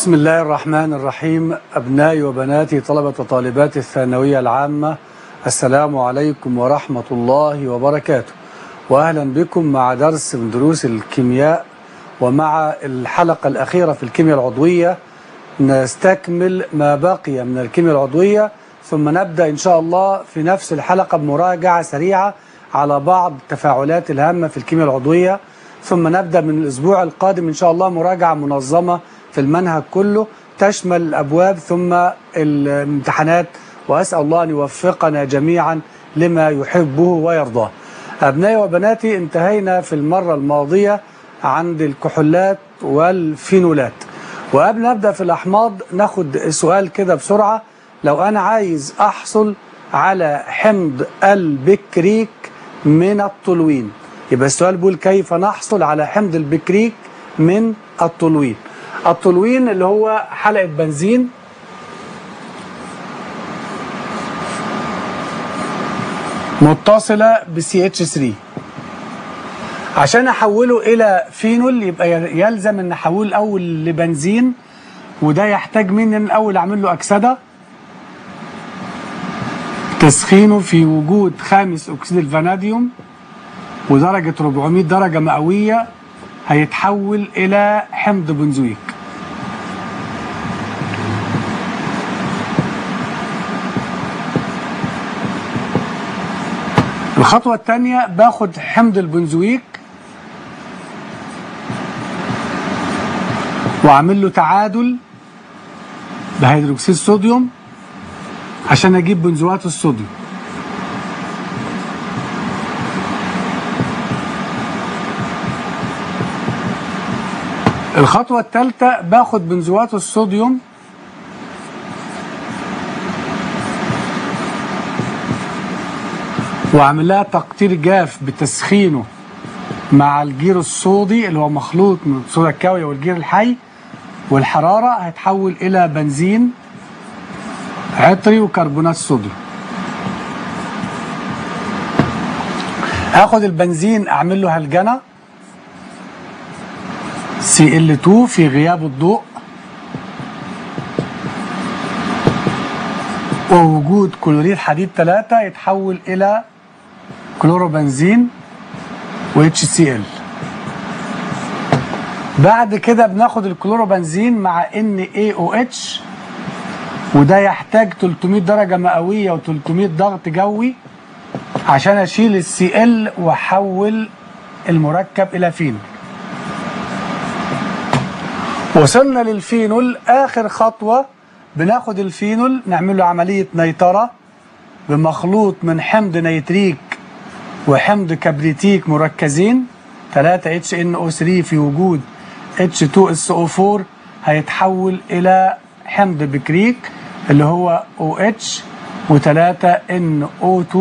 بسم الله الرحمن الرحيم أبنائي وبناتي طلبة وطالبات الثانوية العامة السلام عليكم ورحمة الله وبركاته وأهلا بكم مع درس من دروس الكيمياء ومع الحلقة الأخيرة في الكيمياء العضوية نستكمل ما بقي من الكيمياء العضوية ثم نبدأ إن شاء الله في نفس الحلقة بمراجعة سريعة على بعض التفاعلات الهامة في الكيمياء العضوية ثم نبدأ من الأسبوع القادم إن شاء الله مراجعة منظمة في المنهج كله تشمل الأبواب ثم الامتحانات وأسأل الله أن يوفقنا جميعا لما يحبه ويرضاه أبنائي وبناتي انتهينا في المرة الماضية عند الكحولات والفينولات وقبل نبدأ في الأحماض ناخد سؤال كده بسرعة لو أنا عايز أحصل على حمض البكريك من التولوين يبقى السؤال بيقول كيف نحصل على حمض البكريك من التولوين التولوين اللي هو حلقة بنزين متصلة ب CH3 عشان احوله الى فينول يبقى يلزم ان احوله الاول لبنزين وده يحتاج مني ان الاول اعمل له اكسده تسخينه في وجود خامس اكسيد الفاناديوم ودرجه 400 درجه مئويه هيتحول الى حمض بنزويك الخطوة الثانية باخد حمض البنزويك واعمل له تعادل بهيدروكسيد الصوديوم عشان اجيب بنزوات الصوديوم الخطوة الثالثة باخد بنزوات الصوديوم واعمل لها تقطير جاف بتسخينه مع الجير الصودي اللي هو مخلوط من الصودا الكاوية والجير الحي والحرارة هيتحول إلى بنزين عطري وكربونات صوديوم هاخد البنزين أعمل له هلجنة CL2 في غياب الضوء ووجود كلوريد حديد 3 يتحول إلى كلوروبنزين و HCl بعد كده بناخد الكلوروبنزين مع NaOH وده يحتاج 300 درجة مئوية و300 ضغط جوي عشان اشيل السي ال واحول المركب الى فينول وصلنا للفينول اخر خطوة بناخد الفينول نعمل له عملية نيترة بمخلوط من حمض نيتريك وحمض كبريتيك مركزين 3 HNO3 في وجود H2SO4 هيتحول إلى حمض بكريك اللي هو OH و3 NO2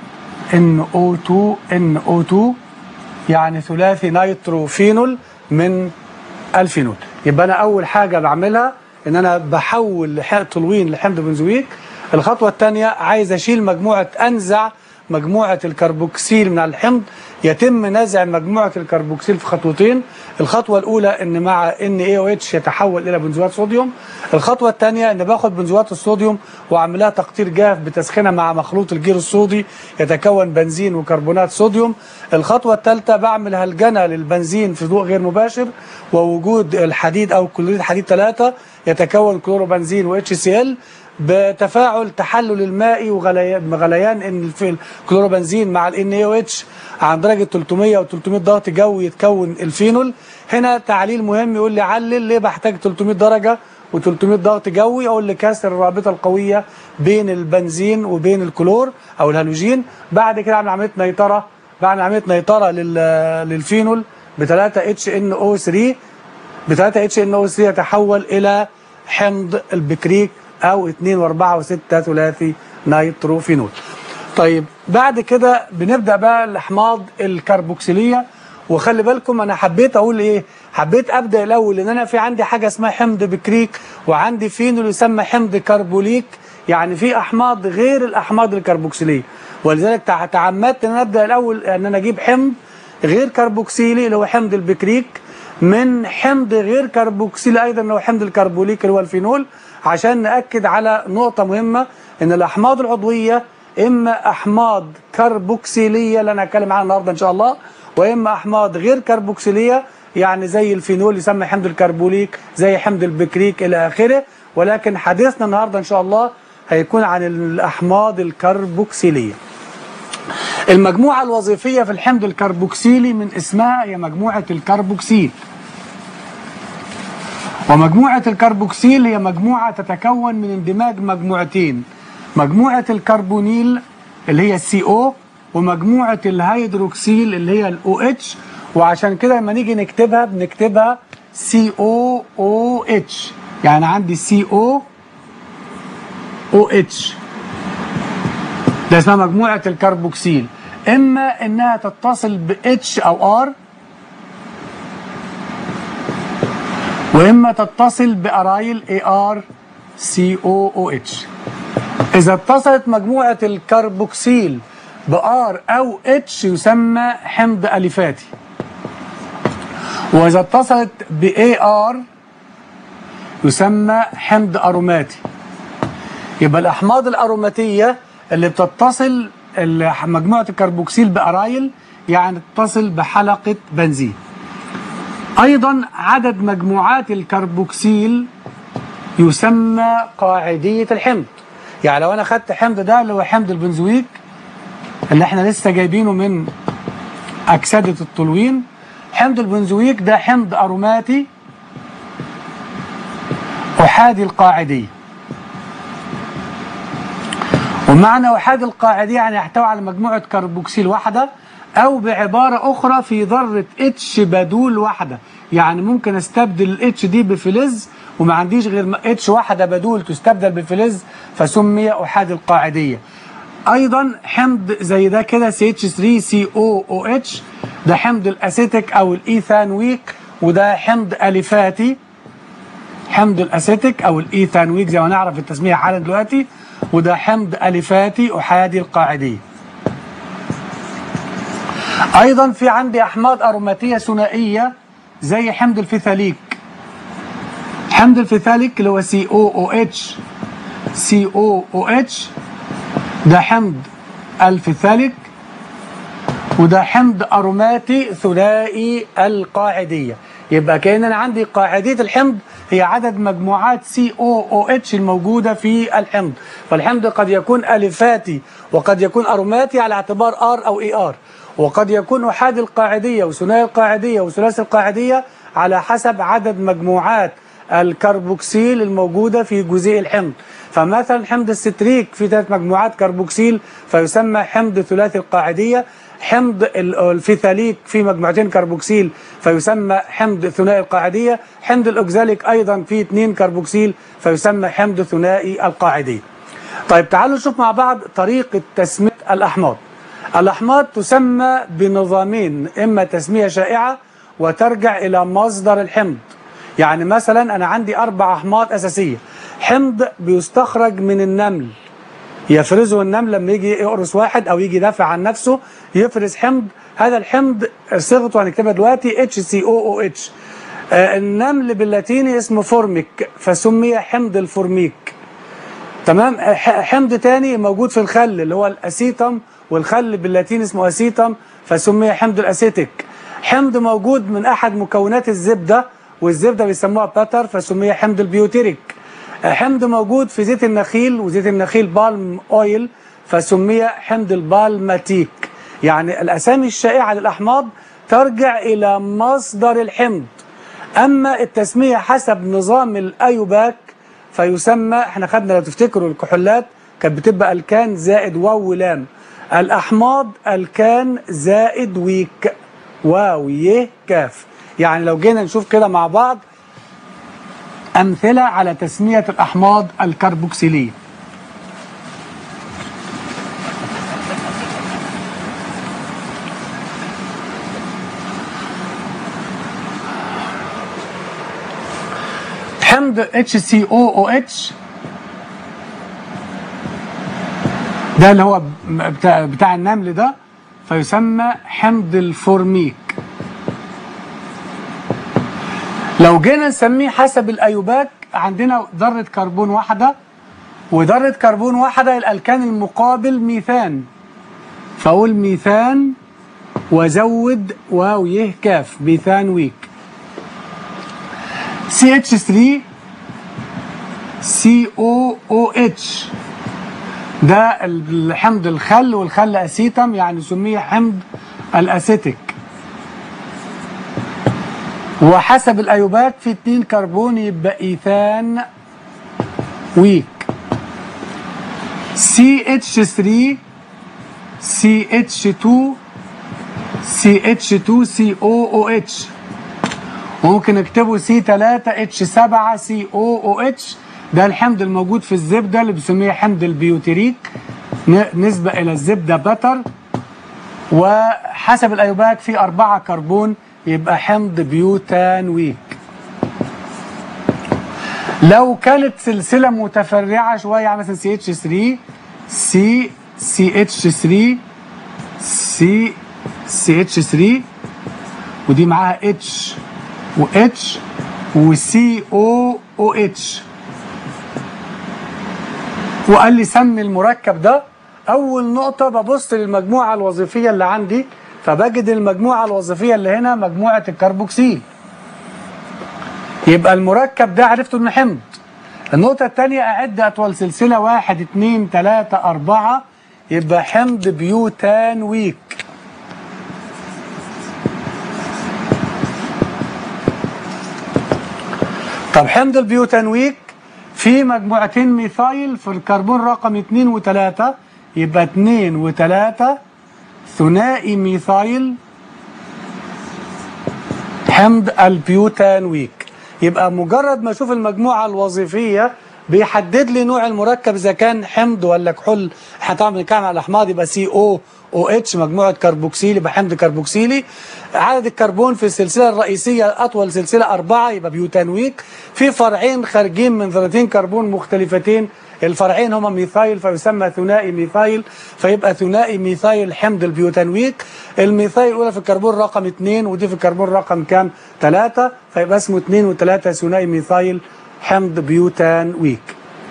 NO2 NO2 يعني ثلاثي نيتروفينول من الفينول يبقى أنا أول حاجة بعملها إن أنا بحول تولوين لحمض بنزويك الخطوة الثانية عايز أشيل مجموعة أنزع مجموعة الكربوكسيل من الحمض يتم نزع مجموعة الكربوكسيل في خطوتين الخطوة الأولى إن مع NaOH يتحول إلى بنزوات صوديوم الخطوة الثانية إن باخد بنزوات الصوديوم وأعملها تقطير جاف بتسخينها مع مخلوط الجير الصودي يتكون بنزين وكربونات صوديوم الخطوة الثالثة بعمل هلجنة للبنزين في ضوء غير مباشر ووجود الحديد أو كلوريد حديد 3 يتكون كلوروبنزين و HCl بتفاعل تحلل المائي وغليان ان في الكلوروبنزين مع ال NaOH عن درجه 300 و 300 ضغط جوي يتكون الفينول هنا تعليل مهم يقول لي علل ليه بحتاج 300 درجه و300 ضغط جوي اقول لي كسر الرابطه القويه بين البنزين وبين الكلور او الهالوجين بعد كده اعمل عمليه نيتره بعمل عمليه نيتره للفينول ب 3 HNO3 ب 3 HNO3 يتحول الى حمض البكريك او 2 و4 و6 ثلاثي نيتروفينول طيب بعد كده بنبدا بقى الاحماض الكربوكسيليه وخلي بالكم انا حبيت اقول ايه حبيت ابدا الاول ان انا في عندي حاجه اسمها حمض بكريك وعندي فينول يسمى حمض كربوليك يعني في احماض غير الاحماض الكربوكسيليه ولذلك تعمدت ان انا ابدا الاول ان انا اجيب حمض غير كربوكسيلي اللي هو حمض البكريك من حمض غير كربوكسيل ايضا اللي هو حمض الكربوليك اللي هو الفينول عشان ناكد على نقطه مهمه ان الاحماض العضويه اما احماض كربوكسيليه اللي انا هتكلم عنها النهارده ان شاء الله واما احماض غير كربوكسيليه يعني زي الفينول يسمى حمض الكربوليك زي حمض البكريك الى اخره ولكن حديثنا النهارده ان شاء الله هيكون عن الاحماض الكربوكسيليه المجموعة الوظيفية في الحمض الكربوكسيلي من اسمها هي مجموعة الكربوكسيل ومجموعة الكربوكسيل هي مجموعة تتكون من اندماج مجموعتين مجموعة الكربونيل اللي هي السي او ومجموعة الهيدروكسيل اللي هي الاو اتش وعشان كده لما نيجي نكتبها بنكتبها سي او او اتش يعني عندي سي او او اتش ده اسمها مجموعة الكربوكسيل إما إنها تتصل ب H أو R وإما تتصل بأرايل AR COOH إذا اتصلت مجموعة الكربوكسيل ب R أو H يسمى حمض أليفاتي وإذا اتصلت ب AR يسمى حمض أروماتي يبقى الأحماض الأروماتية اللي بتتصل مجموعة الكربوكسيل بأرايل يعني تتصل بحلقة بنزين أيضا عدد مجموعات الكربوكسيل يسمى قاعدية الحمض يعني لو أنا خدت حمض ده اللي هو حمض البنزويك اللي احنا لسه جايبينه من أكسدة التولوين حمض البنزويك ده حمض أروماتي أحادي القاعدية ومعنى وحاد القاعدية يعني يحتوي على مجموعة كربوكسيل واحدة أو بعبارة أخرى في ذرة اتش بدول واحدة يعني ممكن استبدل الاتش دي بفلز وما عنديش غير اتش واحدة بدول تستبدل بفلز فسمي أحاد القاعدية أيضا حمض زي ده كده CH3COOH ده حمض الأسيتيك أو الإيثانويك وده حمض أليفاتي حمض الأسيتيك أو الإيثانويك زي ما نعرف التسمية حالا دلوقتي وده حمض أليفاتي أحادي القاعدية أيضا في عندي أحماض أروماتية ثنائية زي حمض الفيثاليك حمض الفيثاليك اللي هو COOH COOH ده حمض الفيثاليك وده حمض أروماتي ثنائي القاعدية يبقى كأن أنا عندي قاعدية الحمض هي عدد مجموعات COOH الموجودة في الحمض فالحمض قد يكون ألفاتي وقد يكون أروماتي على اعتبار R أو ER وقد يكون أحاد القاعدية وثنائي القاعدية وثلاثي القاعدية على حسب عدد مجموعات الكربوكسيل الموجودة في جزيء الحمض فمثلا حمض الستريك في ثلاث مجموعات كربوكسيل فيسمى حمض ثلاثي القاعدية حمض الفيثاليك في مجموعتين كربوكسيل فيسمى حمض ثنائي القاعدية حمض الأوكزاليك أيضا في اثنين كربوكسيل فيسمى حمض ثنائي القاعدية طيب تعالوا نشوف مع بعض طريقة تسمية الأحماض الأحماض تسمى بنظامين إما تسمية شائعة وترجع إلى مصدر الحمض يعني مثلا أنا عندي أربع أحماض أساسية حمض بيستخرج من النمل يفرزه النمل لما يجي يقرص واحد او يجي يدافع عن نفسه يفرز حمض هذا الحمض صيغته هنكتبها دلوقتي اتش سي او او اتش النمل باللاتيني اسمه فورميك فسمي حمض الفورميك تمام حمض تاني موجود في الخل اللي هو الاسيتم والخل باللاتيني اسمه اسيتم فسمي حمض الاسيتيك حمض موجود من احد مكونات الزبده والزبده بيسموها باتر فسمي حمض البيوتيريك حمض موجود في زيت النخيل وزيت النخيل بالم اويل فسمي حمض البالماتيك يعني الاسامي الشائعه للاحماض ترجع الى مصدر الحمض اما التسميه حسب نظام الايوباك فيسمى احنا خدنا لو تفتكروا الكحولات كانت بتبقى الكان زائد واو ولام الاحماض الكان زائد ويك واو ي كاف يعني لو جينا نشوف كده مع بعض أمثلة على تسمية الأحماض الكربوكسيلية حمض HCOOH ده اللي هو بتاع, بتاع النمل ده فيسمى حمض الفورميك لو جينا نسميه حسب الايوباك عندنا ذره كربون واحده وذره كربون واحده الالكان المقابل ميثان فاقول ميثان وزود واو يه كاف ميثان ويك CH3 COOH ده الحمض الخل والخل اسيتم يعني سميه حمض الاسيتيك وحسب الايوباك في اتنين كربون يبقى ايثان ويك CH3 CH2 CH2COOH ممكن نكتبه C3H7COOH ده الحمض الموجود في الزبدة اللي بنسميه حمض البيوتريك نسبة إلى الزبدة بتر وحسب الأيوباك في أربعة كربون يبقى حمض بيوتانويك لو كانت سلسلة متفرعة شوية يعني مثلا CH3 C CH3 C CH3 ودي معاها H و H و COOH وقال لي سمي المركب ده أول نقطة ببص للمجموعة الوظيفية اللي عندي فبجد المجموعة الوظيفية اللي هنا مجموعة الكربوكسيل يبقى المركب ده عرفته انه حمض النقطة الثانية أعد أطول سلسلة واحد اتنين تلاتة أربعة يبقى حمض بيوتانويك طب حمض البيوتانويك في مجموعتين ميثايل في الكربون رقم 2 و3 يبقى 2 و3 ثنائي ميثايل حمض البيوتانويك يبقى مجرد ما اشوف المجموعه الوظيفيه بيحدد لي نوع المركب اذا كان حمض ولا كحول احنا طبعا بنتكلم على الاحماض يبقى سي او او اتش مجموعه كربوكسيلي يبقى حمض كربوكسيلي عدد الكربون في السلسله الرئيسيه اطول سلسله اربعه يبقى بيوتانويك في فرعين خارجين من ذرتين كربون مختلفتين الفرعين هما ميثايل فيسمى ثنائي ميثايل فيبقى ثنائي ميثايل حمض البيوتانويك الميثايل الاولى في الكربون رقم 2 ودي في الكربون رقم كام 3 فيبقى اسمه 2 و3 ثنائي ميثايل حمض بيوتانويك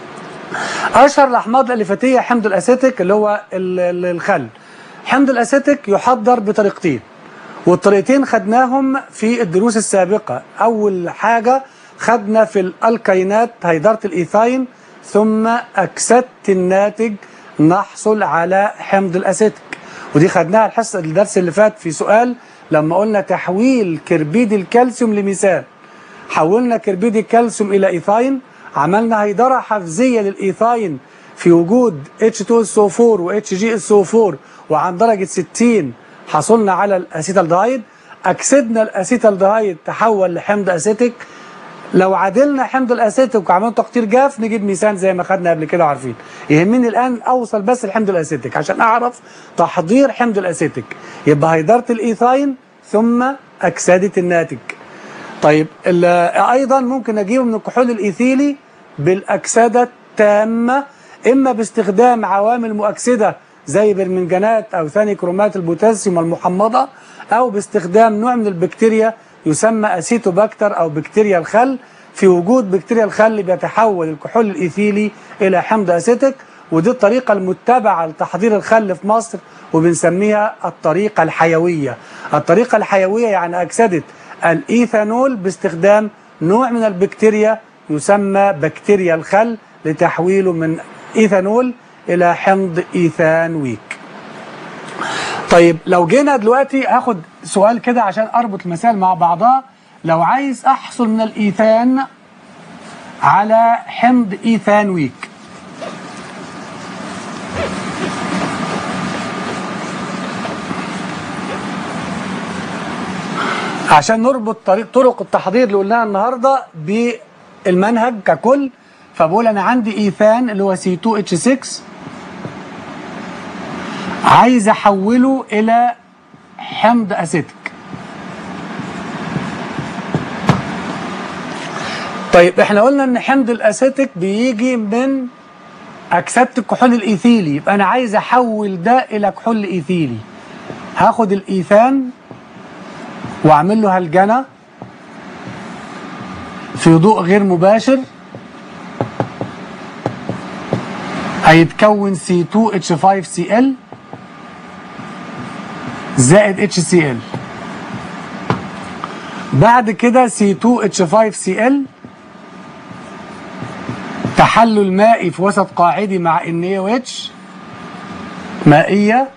اشهر الاحماض الاليفاتيه حمض الاسيتيك اللي هو الخل حمض الاسيتيك يحضر بطريقتين والطريقتين خدناهم في الدروس السابقه اول حاجه خدنا في الالكينات هيدره الايثاين ثم اكسدت الناتج نحصل على حمض الاسيتيك ودي خدناها الحصه الدرس اللي فات في سؤال لما قلنا تحويل كربيد الكالسيوم لميثان حولنا كربيد الكالسيوم الى ايثاين عملنا هيدره حفزيه للايثاين في وجود H2SO4 و HGSO4 وعن درجه 60 حصلنا على الاسيتالدهايد اكسدنا الاسيتالدهايد تحول لحمض اسيتيك لو عدلنا حمض الاسيتيك وعملنا تقطير جاف نجيب ميثان زي ما خدنا قبل كده وعارفين يهمني الان اوصل بس لحمض الاسيتيك عشان اعرف تحضير حمض الاسيتيك يبقى هيدره الايثاين ثم اكسده الناتج طيب ايضا ممكن اجيبه من الكحول الايثيلي بالاكسده التامه اما باستخدام عوامل مؤكسده زي برمنجانات او ثاني كرومات البوتاسيوم المحمضه او باستخدام نوع من البكتيريا يسمى اسيتوباكتر او بكتيريا الخل في وجود بكتيريا الخل بيتحول الكحول الايثيلي الى حمض اسيتيك ودي الطريقه المتبعه لتحضير الخل في مصر وبنسميها الطريقه الحيويه الطريقه الحيويه يعني اكسده الايثانول باستخدام نوع من البكتيريا يسمى بكتيريا الخل لتحويله من ايثانول الى حمض ايثانويك طيب لو جينا دلوقتي هاخد سؤال كده عشان اربط المسائل مع بعضها لو عايز احصل من الايثان على حمض ايثانويك عشان نربط طريق طرق التحضير اللي قلناها النهارده بالمنهج ككل فبقول انا عندي ايثان اللي هو C2H6 عايز احوله الى حمض اسيتيك طيب احنا قلنا ان حمض الاسيتيك بيجي من اكسده الكحول الايثيلي يبقى انا عايز احول ده الى كحول ايثيلي هاخد الايثان واعمل له هلجنه في ضوء غير مباشر هيتكون C2H5Cl زائد HCl بعد كده C2H5Cl تحلل مائي في وسط قاعدي مع NaOH مائية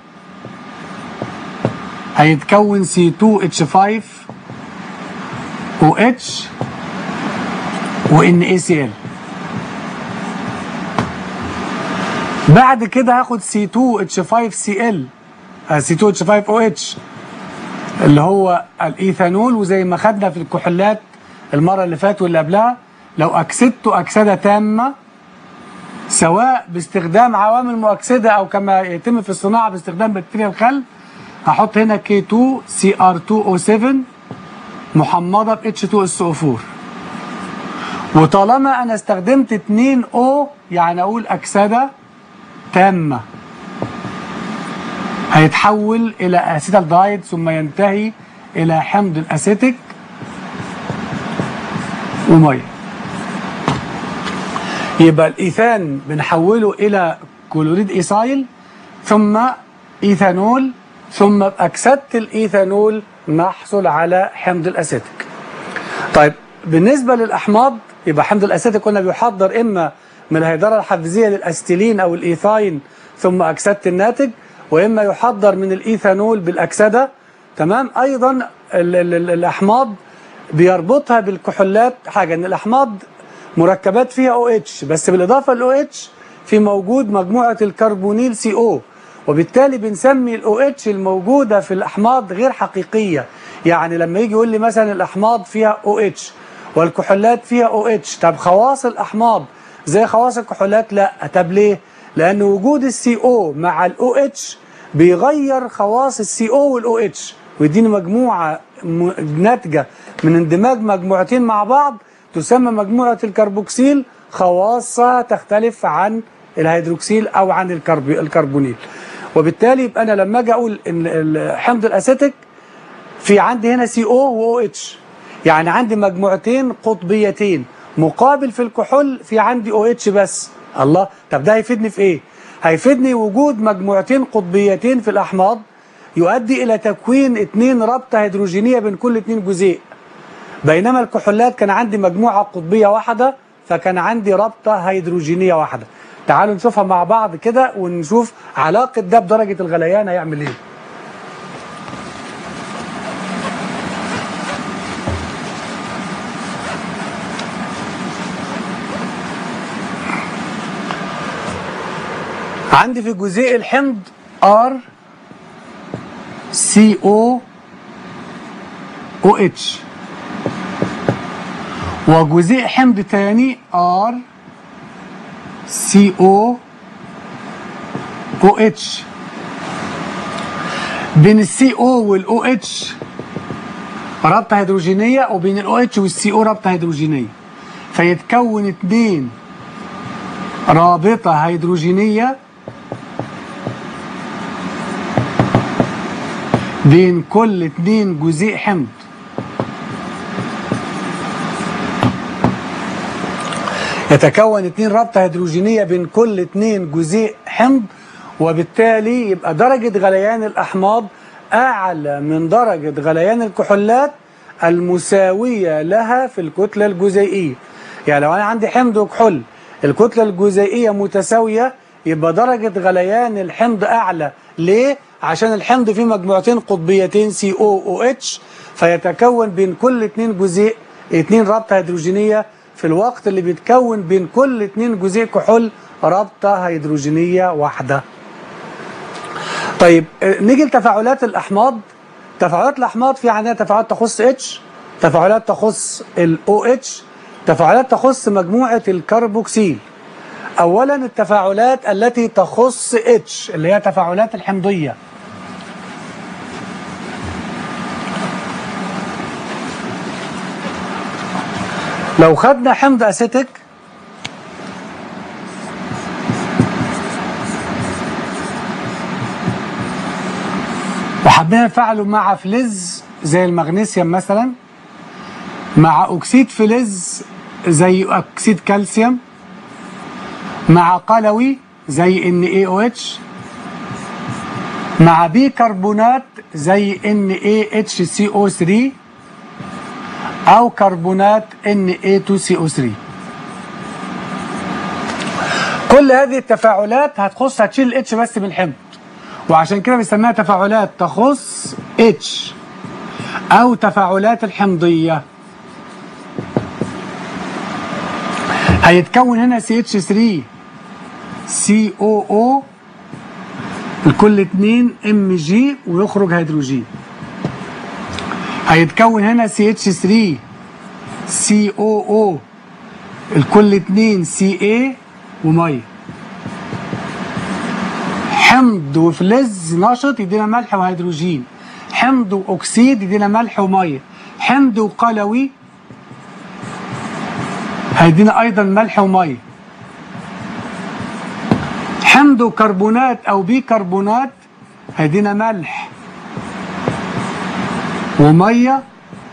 هيتكون C2H5 OH و NaCl بعد كده هاخد C2H5Cl آه، C2H5OH اللي هو الايثانول وزي ما خدنا في الكحولات المره اللي فاتت واللي قبلها لو اكسدته اكسده تامه سواء باستخدام عوامل مؤكسده او كما يتم في الصناعه باستخدام بكتيريا الخل هحط هنا K2CR2O7 محمضه ب H2SO4 وطالما انا استخدمت 2 O يعني اقول اكسده تامه هيتحول الى اسيتال دايد ثم ينتهي الى حمض الاسيتيك وميه يبقى الايثان بنحوله الى كلوريد ايثايل ثم ايثانول ثم باكسده الايثانول نحصل على حمض الاسيتيك طيب بالنسبه للاحماض يبقى حمض الاسيتيك قلنا بيحضر اما من الهيدره الحفزيه للاستيلين او الايثاين ثم اكسده الناتج واما يحضر من الايثانول بالاكسده تمام ايضا ال ال ال الاحماض بيربطها بالكحولات حاجه ان الاحماض مركبات فيها او اتش بس بالاضافه للاو اتش في موجود مجموعه الكربونيل سي او وبالتالي بنسمي الاو اتش الموجوده في الاحماض غير حقيقيه يعني لما يجي يقول لي مثلا الاحماض فيها او اتش والكحولات فيها او اتش طب خواص الاحماض زي خواص الكحولات لا طب ليه لان وجود السي او مع الاو اتش بيغير خواص السي او والاو اتش ويديني مجموعه م- ناتجه من اندماج مجموعتين مع بعض تسمى مجموعه الكربوكسيل خواصها تختلف عن الهيدروكسيل او عن الكرب الكربونيل وبالتالي يبقى انا لما اجي اقول ان ال- حمض الاسيتيك في عندي هنا سي او واو اتش يعني عندي مجموعتين قطبيتين مقابل في الكحول في عندي او اتش بس الله طب ده هيفيدني في ايه هيفيدني وجود مجموعتين قطبيتين في الاحماض يؤدي الى تكوين اتنين رابطه هيدروجينيه بين كل اتنين جزيء بينما الكحولات كان عندي مجموعه قطبيه واحده فكان عندي رابطه هيدروجينيه واحده تعالوا نشوفها مع بعض كده ونشوف علاقه ده بدرجه الغليان هيعمل ايه عندي في جزيء الحمض R CO OH وجزيء حمض تاني R CO OH بين السي او والاو اتش رابطه هيدروجينيه وبين الاو اتش والسي او رابطه هيدروجينيه فيتكون اتنين رابطه هيدروجينيه بين كل اتنين جزيء حمض يتكون اتنين رابطة هيدروجينية بين كل اتنين جزيء حمض وبالتالي يبقى درجة غليان الأحماض أعلى من درجة غليان الكحولات المساوية لها في الكتلة الجزيئية يعني لو أنا عندي حمض وكحول الكتلة الجزيئية متساوية يبقى درجة غليان الحمض أعلى ليه؟ عشان الحمض فيه مجموعتين قطبيتين سي او او اتش فيتكون بين كل اتنين جزيء اتنين رابطة هيدروجينية في الوقت اللي بيتكون بين كل اتنين جزيء كحول رابطة هيدروجينية واحدة طيب اه، نيجي لتفاعلات الأحماض تفاعلات الأحماض في عندنا تفاعلات تخص اتش تفاعلات تخص الاو اتش تفاعلات تخص مجموعة الكربوكسيل اولا التفاعلات التي تخص اتش اللي هي تفاعلات الحمضيه لو خدنا حمض اسيتيك وحبينا نفعله مع فلز زي المغنيسيوم مثلا مع أكسيد فلز زي أكسيد كالسيوم مع قلوي زي NaOH مع بيكربونات زي NaHCO3 أو كربونات Na2CO3 كل هذه التفاعلات هتخص هتشيل الاتش بس من الحمض وعشان كده بنسميها تفاعلات تخص اتش او تفاعلات الحمضيه هيتكون هنا CH3 COO الكل 2 Mg ويخرج هيدروجين هيتكون هنا CH3 COO الكل 2 Ca وميه حمض وفلز نشط يدينا ملح وهيدروجين حمض واكسيد يدينا ملح وميه حمض وقلوي هيدينا ايضا ملح وميه حمض وكربونات او بيكربونات هيدينا ملح وميه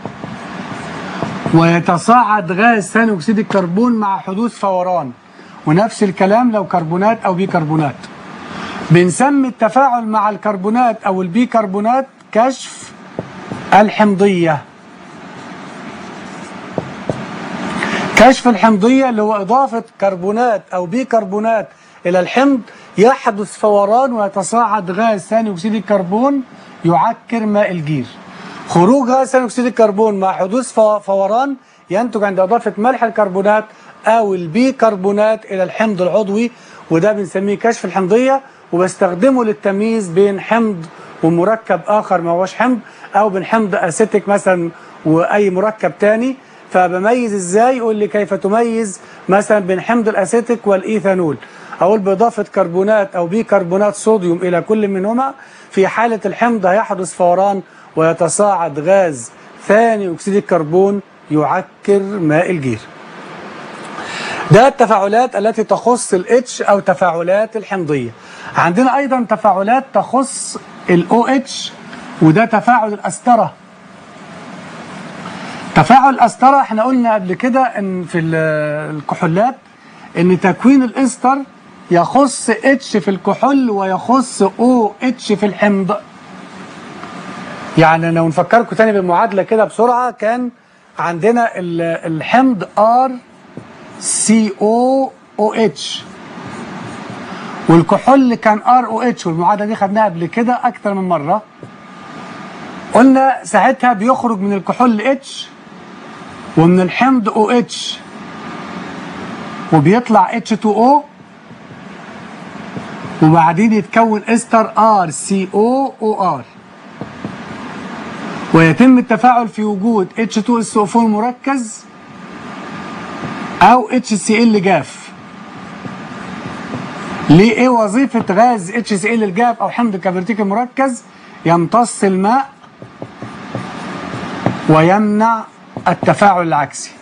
ويتصاعد غاز ثاني اكسيد الكربون مع حدوث فوران ونفس الكلام لو كربونات او بيكربونات بنسمي التفاعل مع الكربونات او البيكربونات كشف الحمضيه كشف الحمضيه اللي هو اضافه كربونات او بيكربونات الى الحمض يحدث فوران ويتصاعد غاز ثاني اكسيد الكربون يعكر ماء الجير خروج غاز ثاني اكسيد الكربون مع حدوث فوران ينتج عند اضافه ملح الكربونات او البيكربونات الى الحمض العضوي وده بنسميه كشف الحمضيه وبستخدمه للتمييز بين حمض ومركب اخر ما هوش حمض او بين حمض اسيتيك مثلا واي مركب تاني فبميز ازاي يقول لي كيف تميز مثلا بين حمض الاسيتيك والايثانول اقول باضافه كربونات او بيكربونات صوديوم الى كل منهما في حاله الحمض هيحدث فوران ويتصاعد غاز ثاني اكسيد الكربون يعكر ماء الجير ده التفاعلات التي تخص الاتش او تفاعلات الحمضيه عندنا ايضا تفاعلات تخص الاو اتش وده تفاعل الأسترة تفاعل الأسترة احنا قلنا قبل كده ان في الكحولات ان تكوين الاستر يخص اتش في الكحول ويخص او اتش في الحمض يعني لو نفكركم تاني بالمعادلة كده بسرعة كان عندنا الحمض ار سي او او اتش والكحول كان ار او اتش والمعادله دي خدناها قبل كده اكتر من مره قلنا ساعتها بيخرج من الكحول اتش ومن الحمض او اتش وبيطلع اتش 2 او وبعدين يتكون استر ار سي او او ار ويتم التفاعل في وجود اتش 2 اس او 4 مركز او اتش سي ال جاف ليه ايه وظيفة غاز اتش سي ال الجاف او حمض الكبريتيك المركز يمتص الماء ويمنع التفاعل العكسي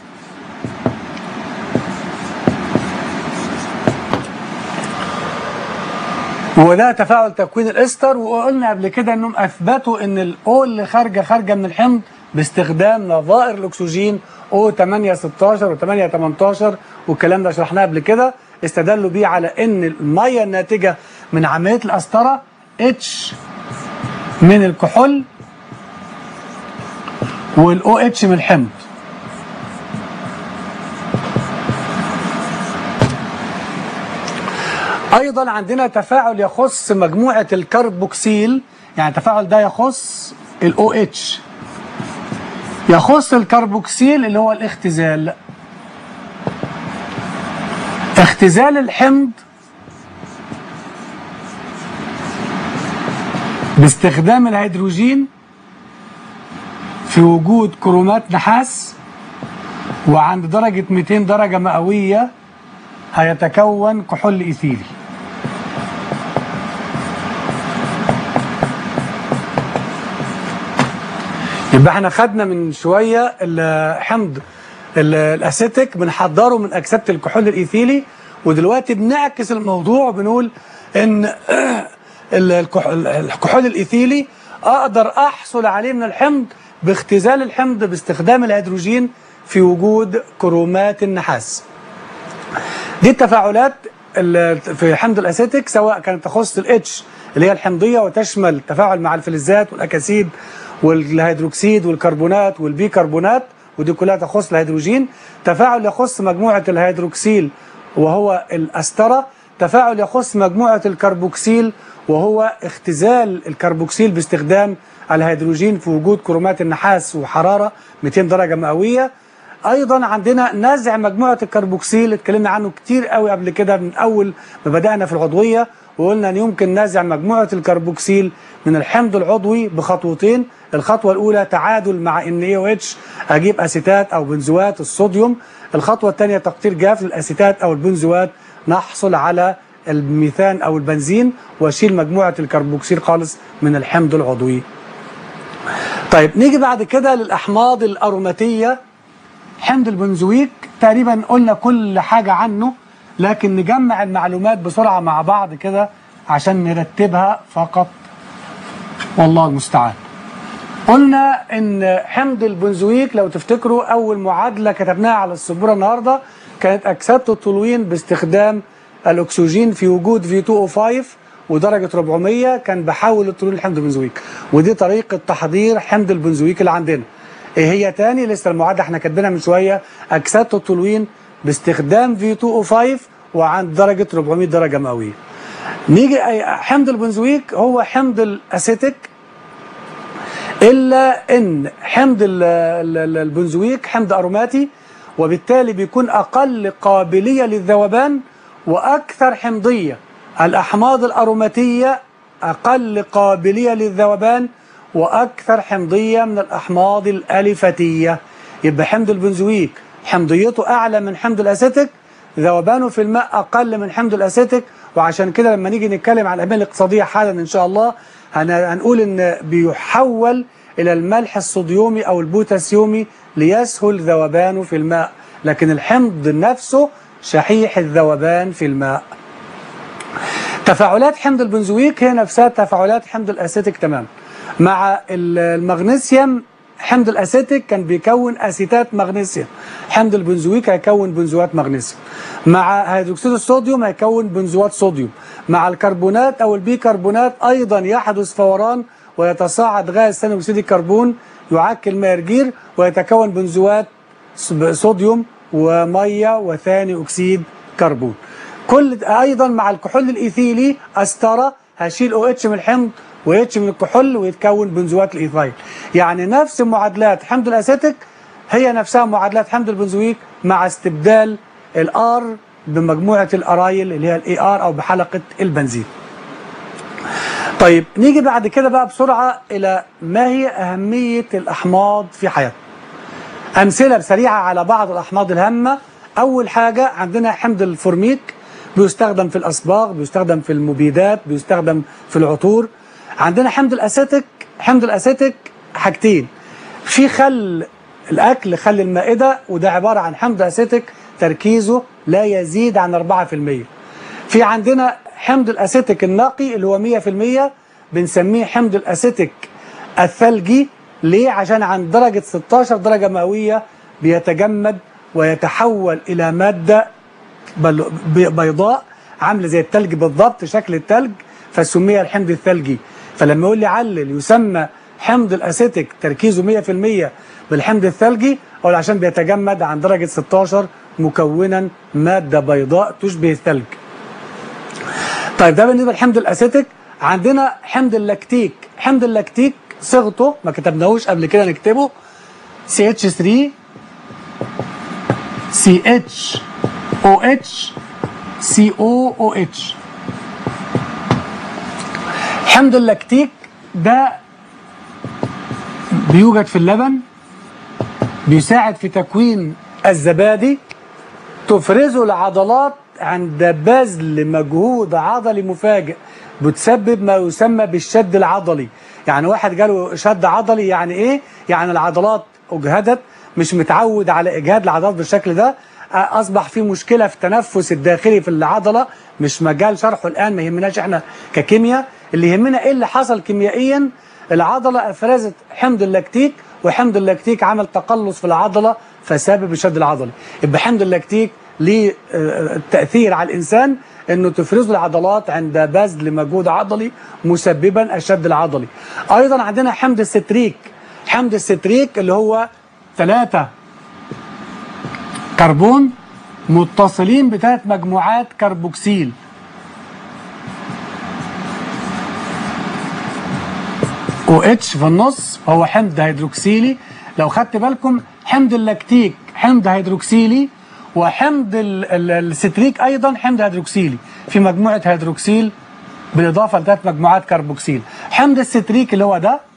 وده تفاعل تكوين الاستر وقلنا قبل كده انهم اثبتوا ان الاو اللي خارجه خارجه من الحمض باستخدام نظائر الاكسجين او 8 16 و 8 18 والكلام ده شرحناه قبل كده استدلوا بيه على ان الميه الناتجه من عمليه القسطره اتش من الكحول والاو اتش من الحمض ايضا عندنا تفاعل يخص مجموعه الكربوكسيل يعني التفاعل ده يخص الاو اتش يخص الكربوكسيل اللي هو الاختزال اختزال الحمض باستخدام الهيدروجين في وجود كرومات نحاس وعند درجة 200 درجة مئوية هيتكون كحول إيثيلي يبقى احنا خدنا من شوية الحمض الاسيتيك بنحضره من اكسده الكحول الايثيلي ودلوقتي بنعكس الموضوع وبنقول ان الكحول الايثيلي اقدر احصل عليه من الحمض باختزال الحمض باستخدام الهيدروجين في وجود كرومات النحاس دي التفاعلات ال- في حمض الاسيتيك سواء كانت تخص الاتش اللي هي الحمضيه وتشمل التفاعل مع الفلزات والاكاسيد والهيدروكسيد والكربونات والبيكربونات ودي كلها تخص الهيدروجين تفاعل يخص مجموعه الهيدروكسيل وهو الاستره تفاعل يخص مجموعه الكربوكسيل وهو اختزال الكربوكسيل باستخدام الهيدروجين في وجود كرومات النحاس وحراره 200 درجه مئويه ايضا عندنا نزع مجموعه الكربوكسيل اتكلمنا عنه كتير قوي قبل كده من اول ما بدانا في العضويه وقلنا ان يمكن نزع مجموعه الكربوكسيل من الحمض العضوي بخطوتين الخطوه الاولى تعادل مع ان اي او اتش اجيب اسيتات او بنزوات الصوديوم الخطوه الثانيه تقطير جاف للاسيتات او البنزوات نحصل على الميثان او البنزين واشيل مجموعه الكربوكسيل خالص من الحمض العضوي طيب نيجي بعد كده للاحماض الاروماتيه حمض البنزويك تقريبا قلنا كل حاجة عنه لكن نجمع المعلومات بسرعة مع بعض كده عشان نرتبها فقط والله المستعان قلنا ان حمض البنزويك لو تفتكروا اول معادلة كتبناها على السبورة النهاردة كانت اكسدة التولوين باستخدام الاكسجين في وجود V2O5 ودرجة 400 كان بحول التولوين لحمض البنزويك ودي طريقة تحضير حمض البنزويك اللي عندنا ايه هي تاني لسه المعادله احنا كاتبينها من شويه اكسات التولوين باستخدام V2O5 وعند درجه 400 درجه مئويه. نيجي أي- حمض البنزويك هو حمض الاسيتيك الا ان حمض ال- ال- ال- البنزويك حمض اروماتي وبالتالي بيكون اقل قابليه للذوبان واكثر حمضيه. الاحماض الاروماتيه اقل قابليه للذوبان واكثر حمضيه من الاحماض الالفتيه. يبقى حمض البنزويك حمضيته اعلى من حمض الاسيتيك ذوبانه في الماء اقل من حمض الاسيتيك وعشان كده لما نيجي نتكلم عن الاهميه الاقتصاديه حالا ان شاء الله هن- هنقول ان بيحول الى الملح الصوديومي او البوتاسيومي ليسهل ذوبانه في الماء لكن الحمض نفسه شحيح الذوبان في الماء تفاعلات حمض البنزويك هي نفسها تفاعلات حمض الاسيتيك تمام مع ال- المغنيسيوم حمض الاسيتيك كان بيكون اسيتات مغنيسيوم حمض البنزويك هيكون بنزوات مغنيسيوم مع هيدروكسيد الصوديوم هيكون بنزوات صوديوم مع الكربونات او البيكربونات ايضا يحدث فوران ويتصاعد غاز ثاني اكسيد الكربون يعكل ما يرجير ويتكون بنزوات صوديوم وميه وثاني اكسيد كربون كل ايضا مع الكحول الايثيلي استرا هشيل او اتش من الحمض واتش من الكحول ويتكون بنزوات الايثايل يعني نفس معادلات حمض الاسيتيك هي نفسها معادلات حمض البنزويك مع استبدال الار بمجموعه الارايل اللي هي الاي ار او بحلقه البنزين طيب نيجي بعد كده بقى بسرعه الى ما هي اهميه الاحماض في حياتنا أمثلة سريعة على بعض الأحماض الهامة أول حاجة عندنا حمض الفورميك بيستخدم في الأصباغ بيستخدم في المبيدات بيستخدم في العطور عندنا حمض الأسيتيك حمض الأسيتيك حاجتين في خل الأكل خل المائدة وده عبارة عن حمض أسيتيك تركيزه لا يزيد عن 4% في عندنا حمض الأسيتيك النقي اللي هو 100% بنسميه حمض الأسيتيك الثلجي ليه؟ عشان عند درجة 16 درجة مئوية بيتجمد ويتحول إلى مادة بل- بي- بيضاء عاملة زي التلج بالضبط شكل التلج فسمي الحمض الثلجي فلما يقول لي علل يسمى حمض الأسيتيك تركيزه 100% بالحمض الثلجي أقول عشان بيتجمد عند درجة 16 مكونا مادة بيضاء تشبه الثلج طيب ده بالنسبه لحمض الاسيتيك عندنا حمض اللاكتيك حمض اللاكتيك صيغته ما كتبناهوش قبل كده نكتبه CH3 CHOH COOH حمض اللاكتيك ده بيوجد في اللبن بيساعد في تكوين الزبادي تفرزه العضلات عند بذل مجهود عضلي مفاجئ بتسبب ما يسمى بالشد العضلي يعني واحد جاله شد عضلي يعني ايه يعني العضلات اجهدت مش متعود على اجهاد العضلات بالشكل ده اصبح في مشكله في التنفس الداخلي في العضله مش مجال شرحه الان ما يهمناش احنا ككيمياء اللي يهمنا ايه اللي حصل كيميائيا العضله افرزت حمض اللاكتيك وحمض اللاكتيك عمل تقلص في العضله فسبب الشد العضلي يبقى حمض اللاكتيك ليه آه، تأثير على الإنسان انه تفرز العضلات عند بذل مجهود عضلي مسببا الشد العضلي ايضا عندنا حمض الستريك حمض الستريك اللي هو ثلاثة كربون متصلين بثلاث مجموعات كربوكسيل او اتش في النص هو حمض هيدروكسيلي لو خدت بالكم حمض اللاكتيك حمض هيدروكسيلي وحمض ال- ال- الستريك ايضا حمض هيدروكسيلي في مجموعه هيدروكسيل بالاضافه لثلاث مجموعات كربوكسيل حمض الستريك اللي هو ده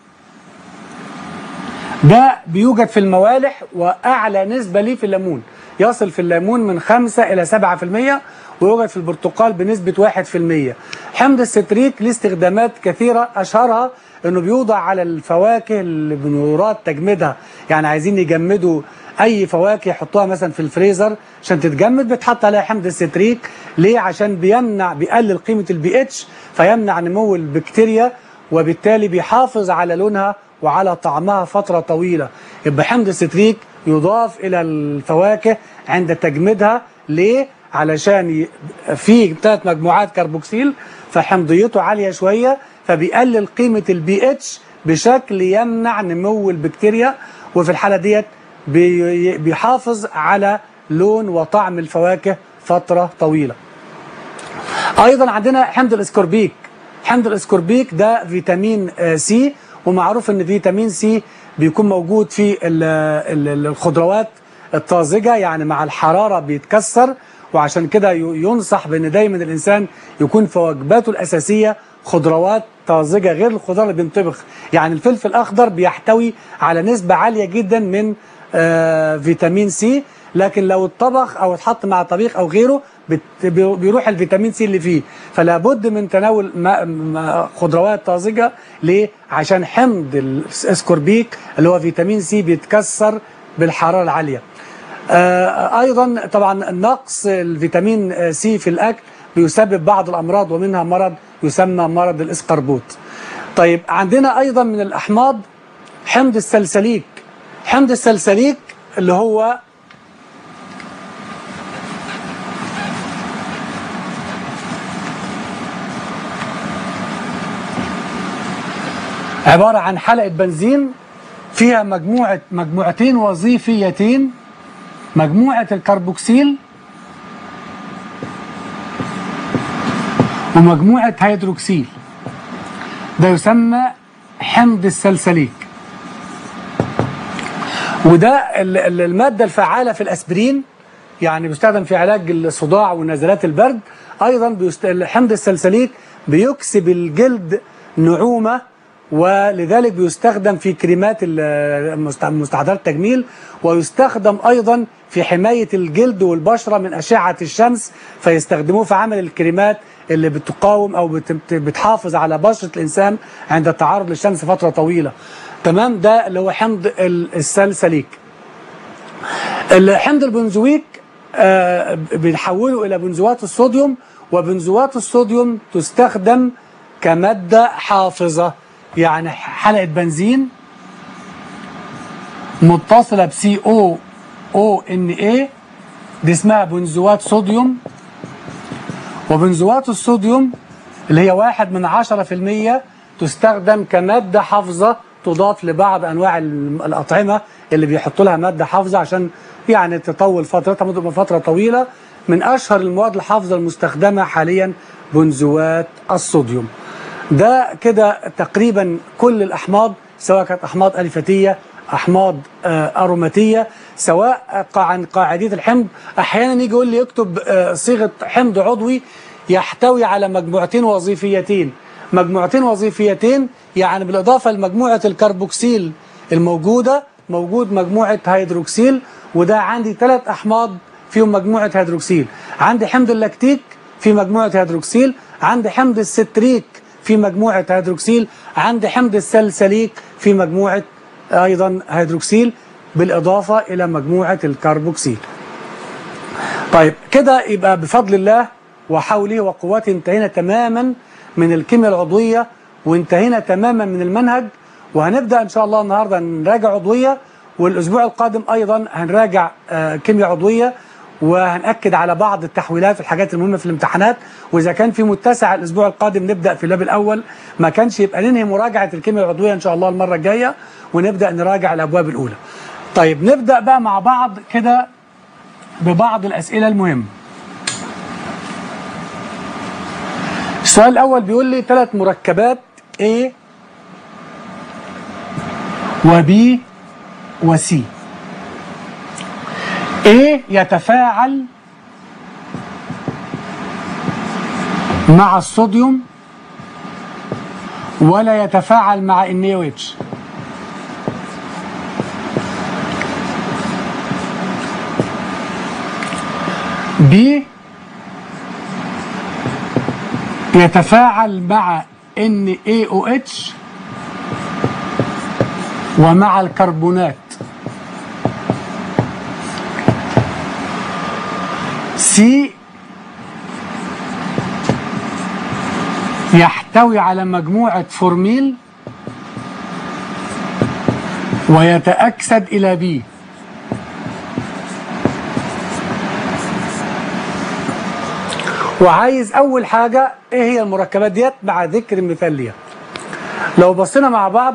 ده بيوجد في الموالح واعلى نسبه ليه في الليمون يصل في الليمون من 5 الى 7% ويوجد في البرتقال بنسبه 1% حمض الستريك ليه استخدامات كثيره اشهرها انه بيوضع على الفواكه اللي بنورات تجميدها يعني عايزين يجمدوا اي فواكه يحطوها مثلا في الفريزر عشان تتجمد بتحط عليها حمض الستريك ليه عشان بيمنع بيقلل قيمه البي اتش فيمنع نمو البكتيريا وبالتالي بيحافظ على لونها وعلى طعمها فترة طويلة يبقى حمض الستريك يضاف إلى الفواكه عند تجميدها ليه؟ علشان ي... في ثلاث مجموعات كربوكسيل فحمضيته عالية شوية فبيقلل قيمة البي اتش بشكل يمنع نمو البكتيريا وفي الحالة ديت بي... بيحافظ على لون وطعم الفواكه فترة طويلة ايضا عندنا حمض الاسكوربيك حمض الاسكوربيك ده فيتامين آه، سي ومعروف ان فيتامين سي بيكون موجود في ال- ال- الخضروات الطازجه يعني مع الحراره بيتكسر وعشان كده ي- ينصح بان دايما الانسان يكون في وجباته الاساسيه خضروات طازجه غير الخضار اللي بينطبخ يعني الفلفل الاخضر بيحتوي على نسبه عاليه جدا من آه، فيتامين سي لكن لو اتطبخ او اتحط مع طبيخ او غيره بت- بي- بيروح الفيتامين سي اللي فيه فلا بد من تناول ما- ما- خضروات طازجه ليه عشان حمض الاسكوربيك اللي هو فيتامين سي بيتكسر بالحراره العاليه آه، ايضا طبعا نقص الفيتامين آه، سي في الاكل بيسبب بعض الامراض ومنها مرض يسمى مرض الاسقربوط طيب عندنا ايضا من الاحماض حمض السلسليك حمض السلسليك اللي هو عبارة عن حلقة بنزين فيها مجموعة مجموعتين وظيفيتين مجموعة الكربوكسيل ومجموعة هيدروكسيل ده يسمى حمض السلسليك وده ال- ال- المادة الفعالة في الأسبرين يعني بيستخدم في علاج الصداع ونزلات البرد أيضا بيست... حمض السلسليك بيكسب الجلد نعومة ولذلك بيستخدم في كريمات ال- المست- مستحضرات التجميل ويستخدم أيضا في حماية الجلد والبشرة من أشعة الشمس فيستخدموه في عمل الكريمات اللي بتقاوم أو بت- بت- بتحافظ على بشرة الإنسان عند التعرض للشمس فترة طويلة تمام ده اللي هو حمض ال- السلسليك الحمض البنزويك آه، بنحوله الى بنزوات الصوديوم وبنزوات الصوديوم تستخدم كماده حافظه يعني حلقه بنزين متصله بسي او او ان اي دي اسمها بنزوات صوديوم وبنزوات الصوديوم اللي هي واحد من عشرة في المية تستخدم كمادة حافظة تضاف لبعض أنواع ال- الأطعمة اللي بيحطوا لها مادة حافظة عشان يعني تطول فترتها مدة فترة طويلة من أشهر المواد الحافظة المستخدمة حاليا بنزوات الصوديوم ده كده تقريبا كل الأحماض سواء كانت أحماض ألفتية أحماض آه، أروماتية سواء قا- عن قاعدية الحمض أحيانا يجي يقول لي اكتب آه، صيغة حمض عضوي يحتوي على مجموعتين وظيفيتين مجموعتين وظيفيتين يعني بالإضافة لمجموعة الكربوكسيل الموجودة موجود مجموعة هيدروكسيل وده عندي ثلاث أحماض فيهم مجموعة هيدروكسيل عندي حمض اللاكتيك في مجموعة هيدروكسيل عندي حمض الستريك في مجموعة هيدروكسيل عندي حمض السلسليك في مجموعة أيضا هيدروكسيل بالإضافة إلى مجموعة الكربوكسيل طيب كده يبقى بفضل الله وحوله وقوته انتهينا تماما من الكيمياء العضوية وانتهينا تماما من المنهج وهنبدأ إن شاء الله النهاردة نراجع عضوية والاسبوع القادم ايضا هنراجع آه، كيمياء عضويه وهنأكد على بعض التحويلات الحاجات المهمة في الامتحانات وإذا كان في متسع الأسبوع القادم نبدأ في اللاب الأول ما كانش يبقى ننهي مراجعة الكيمياء العضوية إن شاء الله المرة الجاية ونبدأ نراجع الأبواب الأولى طيب نبدأ بقى مع بعض كده ببعض الأسئلة المهمة السؤال الأول بيقول لي ثلاث مركبات A و B و C A يتفاعل مع الصوديوم ولا يتفاعل مع NaOH B يتفاعل مع NaOH ومع الكربونات سي يحتوي على مجموعة فورميل ويتأكسد إلى بي وعايز أول حاجة إيه هي المركبات ديت مع ذكر مثال ليها لو بصينا مع بعض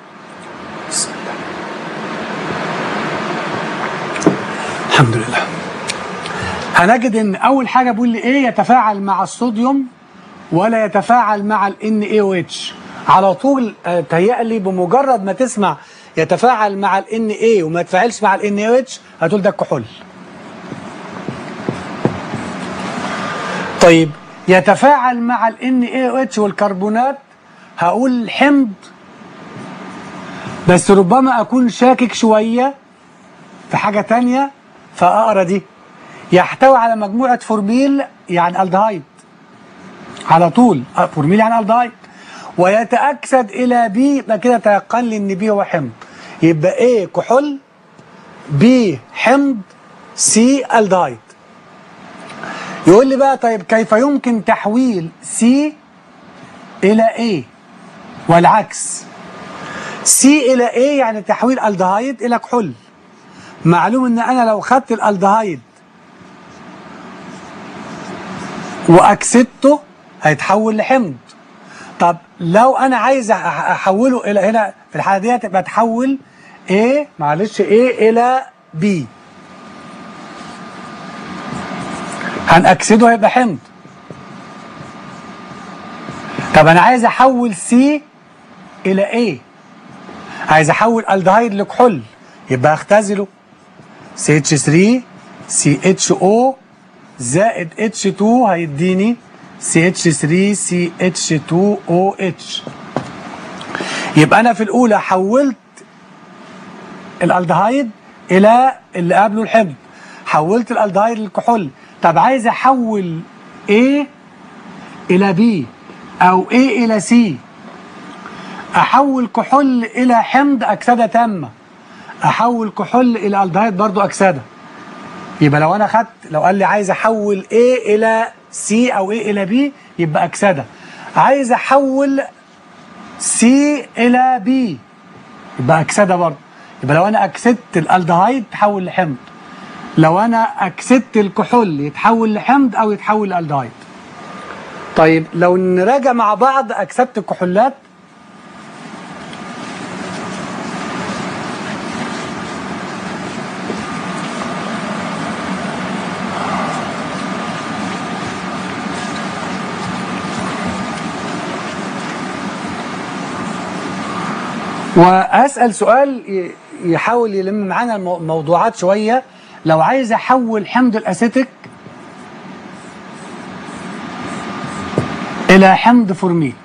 الحمد لله هنجد ان اول حاجه بيقول لي ايه يتفاعل مع الصوديوم ولا يتفاعل مع ال NaOH على طول آه، تهيألي بمجرد ما تسمع يتفاعل مع ال Na وما يتفاعلش مع ال NaOH هتقول ده الكحول طيب يتفاعل مع ال NaOH والكربونات هقول الحمض بس ربما اكون شاكك شويه في حاجه تانية فاقرا دي يحتوي على مجموعة فورميل يعني الدهايد على طول آه، فورميل يعني الدهايد ويتأكسد إلى بي يبقى كده تيقن لي إن بي هو حمض يبقى إيه كحول بي حمض سي الدهايد يقول لي بقى طيب كيف يمكن تحويل سي إلى إيه والعكس سي إلى إيه يعني تحويل الدهايد إلى كحول معلوم ان انا لو خدت الالدهايد واكسدته هيتحول لحمض طب لو انا عايز أح- احوله الى هنا في الحاله ديت يبقى تحول A معلش A الى B هنأكسده هيبقى حمض طب انا عايز احول C الى A عايز احول الدهايد لكحول يبقى اختزله CH3 CHO زائد H2 هيديني CH3 CH2OH يبقى أنا في الأولى حولت الألدهايد إلى اللي قبله الحمض حولت الألدهايد للكحول طب عايز أحول A إلى B أو A إلى C أحول كحول إلى حمض أكسدة تامة احول كحول الى الدهايد برضو اكسده يبقى لو انا خدت لو قال لي عايز احول A الى C او A الى B يبقى اكسده عايز احول C الى B يبقى اكسده برضو يبقى لو انا اكسدت الالدهايد تحول لحمض لو انا اكسدت الكحول يتحول لحمض او يتحول لالدهايد طيب لو نراجع مع بعض اكسدت الكحولات واسال سؤال ي- يحاول يلم معانا المو- الموضوعات شويه لو عايز احول حمض الاسيتيك الى حمض فورميك